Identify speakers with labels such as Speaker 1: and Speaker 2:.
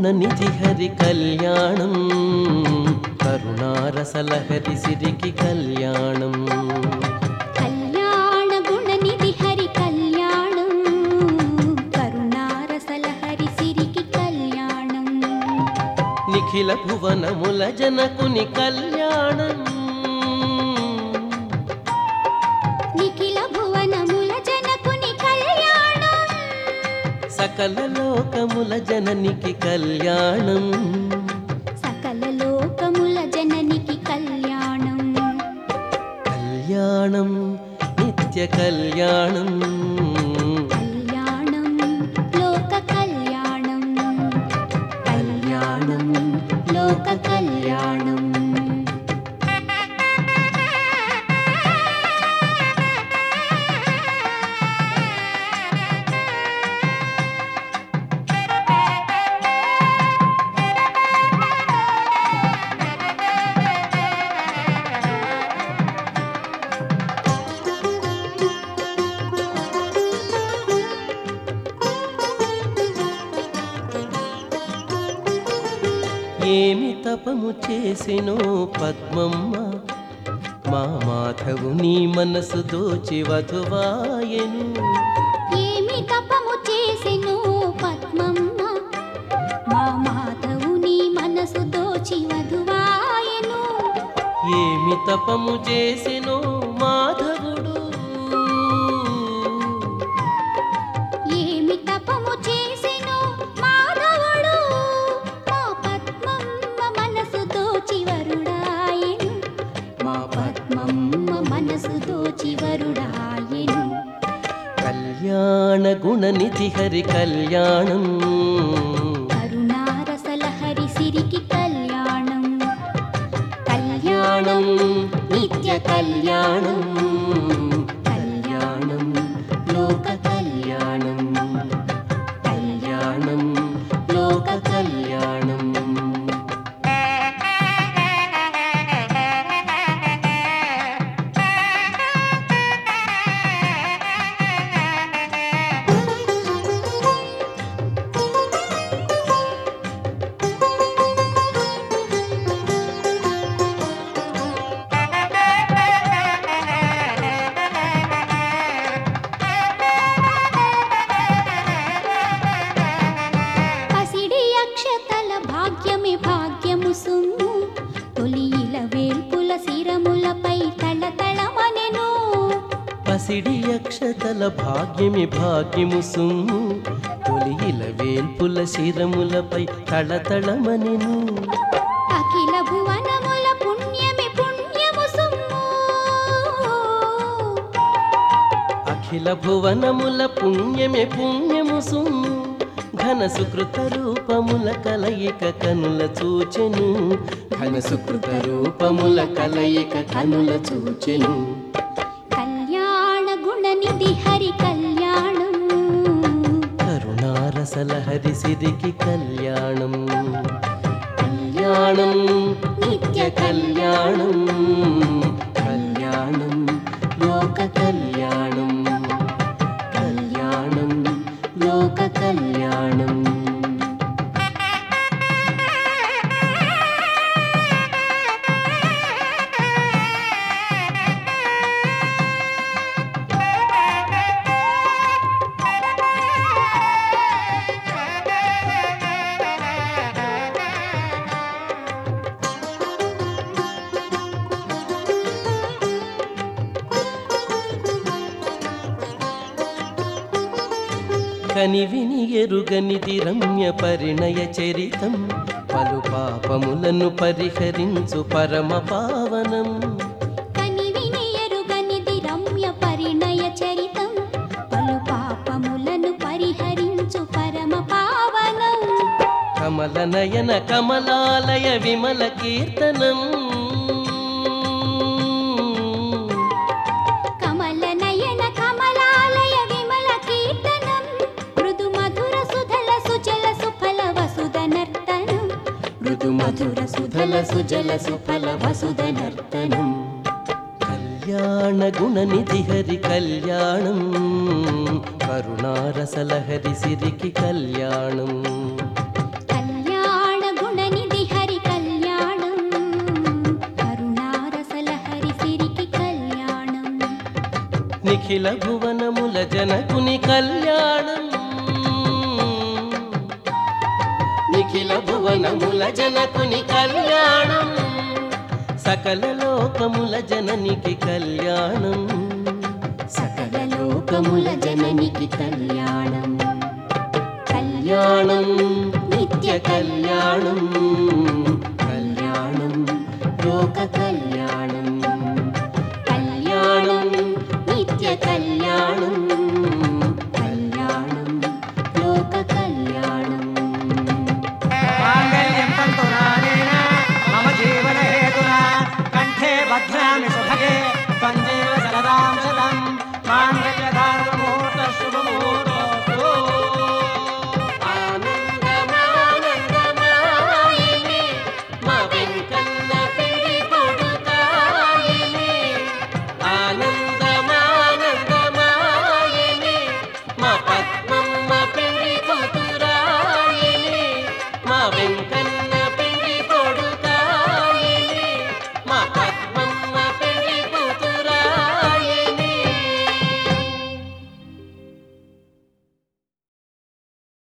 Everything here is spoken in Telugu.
Speaker 1: గుణనిధి హరి కళ్యాణం కరుణారసలహరి సిరికి కళ్యాణం
Speaker 2: కళ్యాణ గుణనిధి హరి కళ్యాణం కరుణారసలహరి సిరికి కళ్యాణం
Speaker 1: నిఖిల భువనముల జనకుని కళ్యాణం
Speaker 2: నిఖిల భువనముల జనకుని కళ్యాణం
Speaker 1: సకల లోకముల జననికి కళ్యాణం
Speaker 2: సకల లోకముల జననికి కళ్యాణం
Speaker 1: కళ్యాణం నిత్య కళ్యాణం
Speaker 2: కళ్యాణం లోక కళ్యాణం కళ్యాణం లోక కళ్యాణం
Speaker 1: ఏమి తపము చేసినో పద్మమ్మ మా మాధవు నీ మనసు దోచి వధువాయను
Speaker 2: ఏమి తపము చేసెను పద్మమ్మ మా మాధవుని మనసు దోచి వధువాయను
Speaker 1: ఏమి తపము చేసినో మాధవుడు
Speaker 2: ఏమి తపము చేసెను మాధవుడు మా పద్మమ్మ మనసు దోచి వరుడాయను మా పద్మమ్మ మనసు దోచి వరుడాయను
Speaker 1: కళ్యాణ గుణనిధి హరి కళ్యాణం
Speaker 2: కరుణారసలహరి సిరికి కళ్యాణం
Speaker 1: కళ్యాణం
Speaker 2: కళ్యాణం
Speaker 1: నిత్య కళ్యాణం కళ్యాణం లోక కళ్యాణం కళ్యాణం లోక కళ్యాణం
Speaker 2: పసిడి అక్షతల భాగ్యమే భాగ్యము సుమ్ము తొలియిల వేల్పుల శిరములపై తళతళమనెను
Speaker 1: పసిడి అక్షతల భాగ్యమి భాగ్యము సుమ్ము తొలియిల వేల్పుల శిరములపై తళతళమనెను
Speaker 2: అఖిల భువనముల పుణ్యమే పుణ్యము సుమ్ము
Speaker 1: అఖిల భువనముల పుణ్యమే పుణ్యము సుమ్ము ఘన సుకృత రూపముల కలయిక కనుల చూచెను ఘన సుకృత రూపముల కలయిక కనుల చూచెను
Speaker 2: కళ్యాణ గుణనిధి హరి కళ్యాణం
Speaker 1: కరుణారసల హరి సిరికి కళ్యాణం కళ్యాణం నిత్య కళ్యాణం కళ్యాణం లోక కళ్యాణం కళ్యాణం లోక కళ్యాణం కనివిని ఎరుగనిది రమ్య పరిణయ చరితం పలు పాపములను పరిహరించు పరమ పావనం
Speaker 2: కనివిని ఎరుగనిది రమ్య పరిణయ చరితం పలు పాపములను పరిహరించు పరమ పావనం
Speaker 1: కమల నయన కమలాలయ విమల కీర్తనం
Speaker 2: కమల నయన కమలాలయ విమల కీర్తనం మృదు మధుర సుధల సుజల సుఫల వసుద నర్తనం
Speaker 1: మృదు మధుర సుధల సుజల సుఫల వసుద నర్తనం కళ్యాణ గుణనిధి హరి కళ్యాణం కరుణారసల హరి సిరికి కళ్యాణం
Speaker 2: కళ్యాణ
Speaker 1: నిఖిల భువనముల జనకుని కళ్యాణం నిఖిల భువనముల జనకుని కళ్యాణం సకల లోకముల జననికి కళ్యాణం
Speaker 2: సకల లోకముల జననికి కళ్యాణం
Speaker 1: కళ్యాణం నిత్య కళ్యాణం కళ్యాణం లోక కళ్యాణం